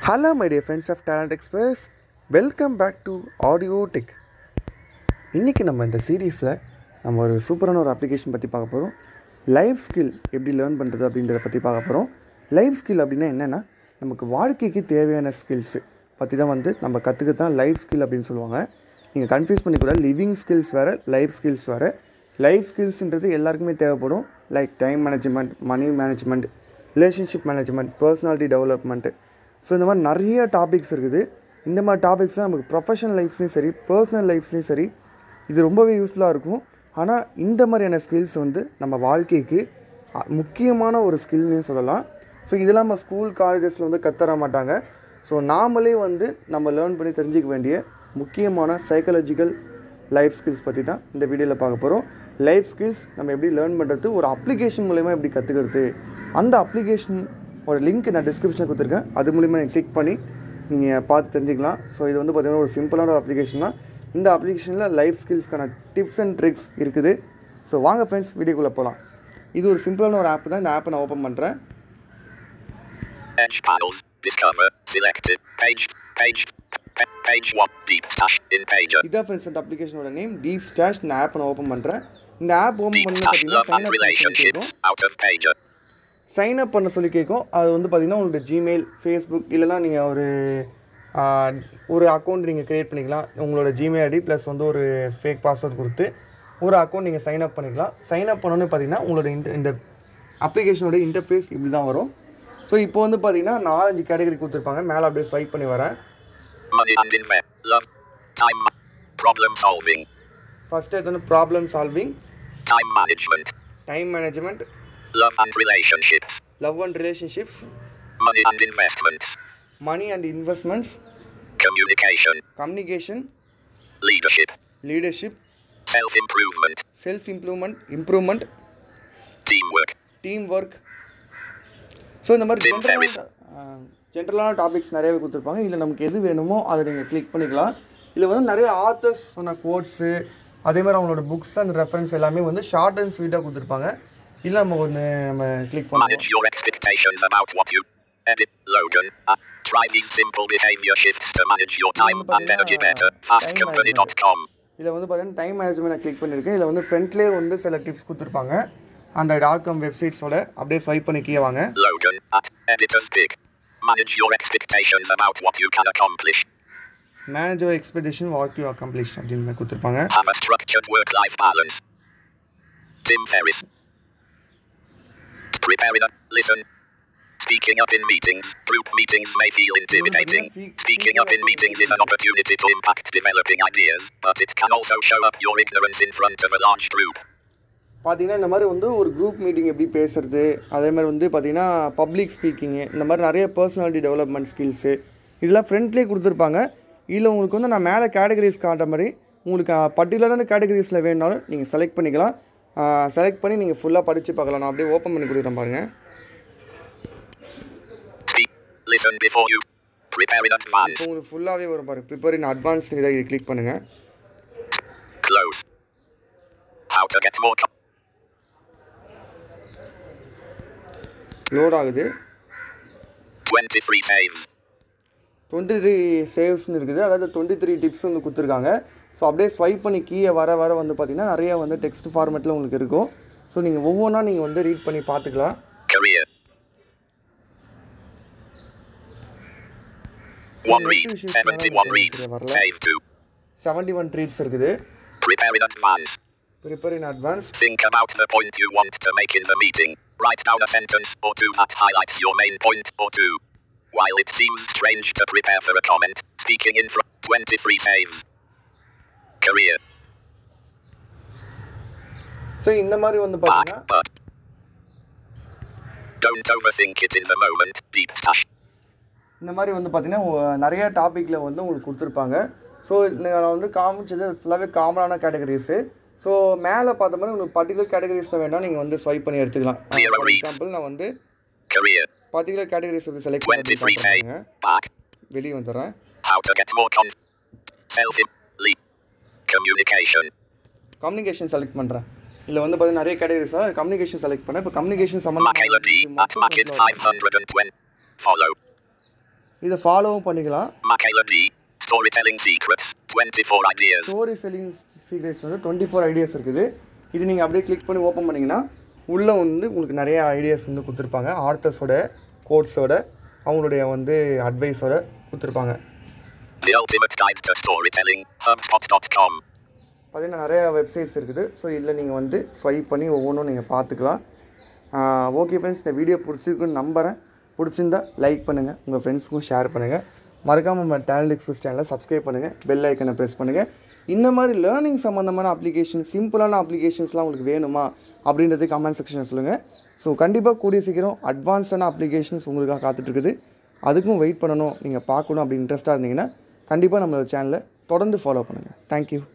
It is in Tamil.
Hello, my dear friends of Talent Express. Welcome back to audio tech இன்றைக்கி நம்ம இந்த சீரீஸில் நம்ம ஒரு சூப்பரான ஒரு அப்ளிகேஷன் பற்றி பார்க்க போகிறோம் லைஃப் ஸ்கில் எப்படி லேர்ன் பண்ணுறது அப்படின்றத பற்றி பார்க்க போகிறோம் லைஃப் ஸ்கில் அப்படின்னா என்னென்னா நமக்கு வாழ்க்கைக்கு தேவையான ஸ்கில்ஸு பற்றி தான் வந்து நம்ம கற்றுக்க தான் லைஃப் ஸ்கில் அப்படின்னு சொல்லுவாங்க நீங்கள் கன்ஃபியூஸ் பண்ணிக்கூட லிவிங் ஸ்கில்ஸ் வேறு லைஃப் ஸ்கில்ஸ் வேறு லைஃப் ஸ்கில்ஸ்ன்றது எல்லாருக்குமே தேவைப்படும் like time management money management relationship management personality development so இந்த மாதிரி நிறைய டாபிக்ஸ் இருக்குது இந்த மாதிரி டாபிக்ஸ் தான் நமக்கு ப்ரொஃபஷனல் லைஃப்லேயும் சரி பர்சனல் லைஃப்லேயும் சரி இது ரொம்பவே யூஸ்ஃபுல்லாக இருக்கும் ஆனால் இந்த மாதிரியான ஸ்கில்ஸ் வந்து நம்ம வாழ்க்கைக்கு அ- முக்கியமான ஒரு ஸ்கில்னே சொல்லலாம் ஸோ இதெல்லாம் நம்ம ஸ்கூல் காலேஜஸில் வந்து கத்தர மாட்டாங்க ஸோ நாமளே வந்து நம்ம லேர்ன் பண்ணி தெரிஞ்சிக்க வேண்டிய முக்கியமான சைக்காலஜிக்கல் லைஃப் ஸ்கில்ஸ் பற்றி தான் இந்த வீடியோவில் பார்க்க போகிறோம் லைஃப் ஸ்கில்ஸ் நம்ம எப்படி லேர்ன் பண்ணுறது ஒரு அப்ளிகேஷன் மூலயமா எப்படி கற்றுக்கிறது அந்த அப்ளிகேஷன் ஒரு லிங்க் நான் டிஸ்கிரிப்ஷனில் கொடுத்துருக்கேன் அது மூலிமா நீங்கள் கிளிக் பண்ணி நீங்கள் பார்த்து தெரிஞ்சுக்கலாம் ஸோ இது வந்து பார்த்திங்கன்னா ஒரு சிம்பிளான ஒரு அப்ளிகேஷன் தான் இந்த அப்ளிகேஷனில் லைஃப் ஸ்கில்ஸ்க்கான டிப்ஸ் அண்ட் ட்ரிக்ஸ் இருக்குது ஸோ வாங்க ஃப்ரெண்ட்ஸ் வீடியோக்குள்ளே போகலாம் இது ஒரு சிம்பிளான ஒரு ஆப் தான் இந்த ஆப்பை நான் ஓப்பன் பண்ணுறேன் Edge panels. Discover. Selected. Page. Page. pa- Page 1. Deep stash. In pager. இதான் ஃப்ரெண்ட்ஸ் இந்த அப்ளிகேஷனோட நேம் டீப் ஸ்டாஷ் இந்த ஆப்பை நான் ஓப்பன் பண்ணுறேன் இந்த ஆப் ஓப்பன் Deep பண்ணி stash. பார்த்தீங்கன்னா Love சைன் and அப் கேட்கும் relationships. Out of pager. Sign up பண்ண சொல்லி கேட்கும் அது வந்து பார்த்திங்கன்னா உங்களோட ஜிமெயில் ஃபேஸ்புக் இல்லைனா நீங்கள் ஒரு ஆ, ஒரு அக்கௌண்ட் நீங்கள் க்ரியேட் பண்ணிக்கலாம் உங்களோட ஜிமெயில் ஐடி ப்ளஸ் வந்து ஒரு ஃபேக் பாஸ்வேர்ட் கொடுத்து ஒரு அக்கௌண்ட் நீங்கள் சைன் அப் பண்ணிக்கலாம் சைன் அப் பண்ணோன்னு பார்த்தீங்கன்னா உங்களோட இந்த இந்த அப்ளிகேஷனோட இன்டர்ஃபேஸ் இப்படி தான் வரும் ஸோ இப்போ வந்து பார்த்தீங்கன்னா நாலஞ்சு கேட்டகரி கொடுத்துருப்பாங்க மேலே அப்படியே ஸ்வைப் பண்ணி வரேன் Money and invest. Love. Time. ma- Problem solving. First இது வந்து problem solving Time management. Time management Love and relationships. Love and relationships Money and investments. Money and investments Communication. Communication Leadership. Leadership Self improvement. Self improvement improvement Teamwork. Team work so இந்த மாதிரி Tim Ferriss. ஜென்ரலான ஜென்ரலான டாபிக்ஸ் நிறையவே கொடுத்துருப்பாங்க இல்லை நமக்கு எது வேணுமோ அதை நீங்கள் கிளிக் பண்ணிக்கலாம் இதில் வந்து நிறைய ஆத்தர்ஸ் சொன்ன கோட்ஸு அதே மாதிரி அவங்களோட புக்ஸ் அண்ட் ரெஃபரன்ஸ் எல்லாமே வந்து ஷார்ட் அண்ட் ஸ்வீட்டாக கொடுத்துருப்பாங்க இல்லை நம்ம ஒன்று நம்ம கிளிக் பண்ணுவோம் Manage your expectations about what you edit. Logan. Uh, try these simple behavior shifts to manage your time and energy better. Fastcompany.com. இதில் வந்து பார்த்தீங்கன்னா டைம் மேனேஜ்மெண்ட் கிளிக் பண்ணியிருக்கேன் இதில் வந்து ஃப்ரண்ட்லேயே வந்து சில டிப்ஸ் கொடுத்துருப்பாங்க அந்த டாட் காம் வெப்சைட்ஸோட அப்படியே ஸ்வைப் பண்ணி கீழே வாங்க Logan at Editor's Pick. Manage your expectations about what you can accomplish. Manager expectation what you accomplish அப்படின்னு கொடுத்துருப்பாங்க Have a structured work life balance. Tim Ferriss. Prepare in a listen. Speaking up in meetings. Group meetings may feel intimidating. Speaking up in meetings is an opportunity to impact developing ideas, but it can also show up your ignorance in front of a large group. பார்த்தீங்கன்னா இந்த மாதிரி வந்து ஒரு குரூப் மீட்டிங் எப்படி பேசுறது அதே மாதிரி வந்து பார்த்தீங்கன்னா பப்ளிக் ஸ்பீக்கிங்கு இந்த மாதிரி நிறைய பர்சனாலிட்டி டெவலப்மெண்ட் ஸ்கில்ஸு இதெல்லாம் ஃப்ரண்ட்லேயே கொடுத்துருப்பாங்க இதில் உங்களுக்கு வந்து நான் மேலே கேட்டகரிஸ் காட்டுற மாதிரி உங்களுக்கு பர்டிகுலரான கேட்டகரிஸில் வேணுனாலும் நீங்கள் செலக்ட் பண்ணிக்கலாம் செலக்ட் பண்ணி நீங்கள் ஃபுல்லாக படித்து பார்க்கலாம் நான் அப்படியே ஓப்பன் பண்ணி கொடுக்குறேன் பாருங்கள் Speak. Listen before you prepare in advance. இப்போ உங்களுக்கு ஃபுல்லாகவே வரும் பாருங்க ப்ரிப்பேர் இன் அட்வான்ஸ் நீங்கள் இதை கிளிக் பண்ணுங்கள் Close. How to get more. Co- load ஆகுது 23 saves. டுவெண்ட்டி த்ரீ சேவ்ஸ்னு இருக்குது அதாவது டுவெண்ட்டி த்ரீ டிப்ஸ் வந்து கொடுத்துருக்காங்க ஸோ அப்படியே ஸ்வைப் பண்ணி கீழே வர வர வந்து பார்த்தீங்கன்னா நிறைய வந்து டெக்ஸ்ட் ஃபார்மேட்டில் உங்களுக்கு இருக்கும் ஸோ நீங்கள் ஒவ்வொன்றா நீங்கள் வந்து ரீட் பண்ணி பார்த்துக்கலாம் Career. One read. 71 reads. Save 2. Seventy one treats இருக்குது Prepare in advance. Prepare in advance Think about the point you want to make in the meeting. Write down a sentence or two that highlights your main point or two. While it seems strange to prepare for a comment, speaking in front 23 saves. Career. So இந்த மாதிரி வந்து Back, பார்த்தீங்கன்னா but. Don't overthink it in the moment. Deep stash. இந்த மாதிரி வந்து பார்த்தீங்கன்னா ஒ- நிறைய டாப்பிக்கில் வந்து உங்களுக்கு கொடுத்துருப்பாங்க ஸோ நான் வந்து காமிச்சது ஃபுல்லாகவே காமனான கேட்டகரிஸு ஸோ மேலே பார்த்த மாதிரி உங்களுக்கு பர்டிகுலர் கேட்டகரிஸில் வேணால் நீங்கள் வந்து ஸ்வைப் பண்ணி எடுத்துக்கலாம் Zero ஃபார் reads. எக்ஸாம்பிள் நான் வந்து Career. பர்டிகுலர் கேட்டகரிஸ் வந்து செலக்ட் 23 பண்ணி saves. பாருங்க Back. வெளியே வந்துடுறேன் How to get more conf. Self lead. Communication. Communication select பண்ணுறேன் இதில் வந்து பார்த்தீங்கன்னா நிறைய கேட்டகரிஸாக கம்யூனிகேஷன் செலக்ட் பண்ணேன் இப்போ communication Makela D at Makit 520. Follow. இதை ஃபாலோவும் பண்ணிக்கலாம் Michaela D. Storytelling Secrets 24 Ideas. Story telling secrets வந்து டுவெண்ட்டி ஃபோர் ஐடியாஸ் இருக்குது இது நீங்கள் அப்படியே கிளிக் பண்ணி ஓப்பன் பண்ணிங்கன்னா உள்ளே வந்து உங்களுக்கு நிறைய ஐடியாஸ் வந்து கொடுத்துருப்பாங்க ஆர்த்தர்ஸோட கோட்ஸோட அவங்களுடைய வந்து அட்வைஸோட கொடுத்துருப்பாங்க The Ultimate Guide to Storytelling, HubSpot.com. பார்த்தீங்கன்னா நிறைய வெப்சைட்ஸ் இருக்குது ஸோ இதில் நீங்கள் வந்து ஸ்வைப் பண்ணி ஒவ்வொன்றும் நீங்கள் பார்த்துக்கலாம் ஓகே ஃப்ரெண்ட்ஸ் இந்த வீடியோ பிடிச்சிருக்குன்னு நம்புகிறேன் பிடிச்சிருந்தா லைக் பண்ணுங்கள் உங்கள் ஃப்ரெண்ட்ஸ்க்கும் ஷேர் பண்ணுங்கள் மறக்காமல் நம்ம டேலண்ட் எக்ஸ்பிரஸ் சேனலை சப்ஸ்கிரைப் பண்ணுங்கள் பெல் ஐக்கனை ப்ரெஸ் பண்ணுங்கள் இந்த மாதிரி லேர்னிங் சம்மந்தமான அப்ளிகேஷன் சிம்பிளான அப்ளிகேஷன்ஸ்லாம் உங்களுக்கு வேணுமா அப்படின்றது கமெண்ட் செக்ஷனில் சொல்லுங்கள் ஸோ கண்டிப்பாக கூடிய சீக்கிரம் அட்வான்ஸ்டான அப்ளிகேஷன்ஸ் உங்களுக்காக காத்துட்ருக்குது அதுக்கும் வெயிட் பண்ணணும் நீங்கள் பார்க்கணும் அப்படி இன்ட்ரெஸ்ட்டாக இருந்தீங்கன்னா கண்டிப்பாக நம்மளோட சேனலை தொடர்ந்து ஃபாலோ பண்ணுங்கள் தேங்க்யூ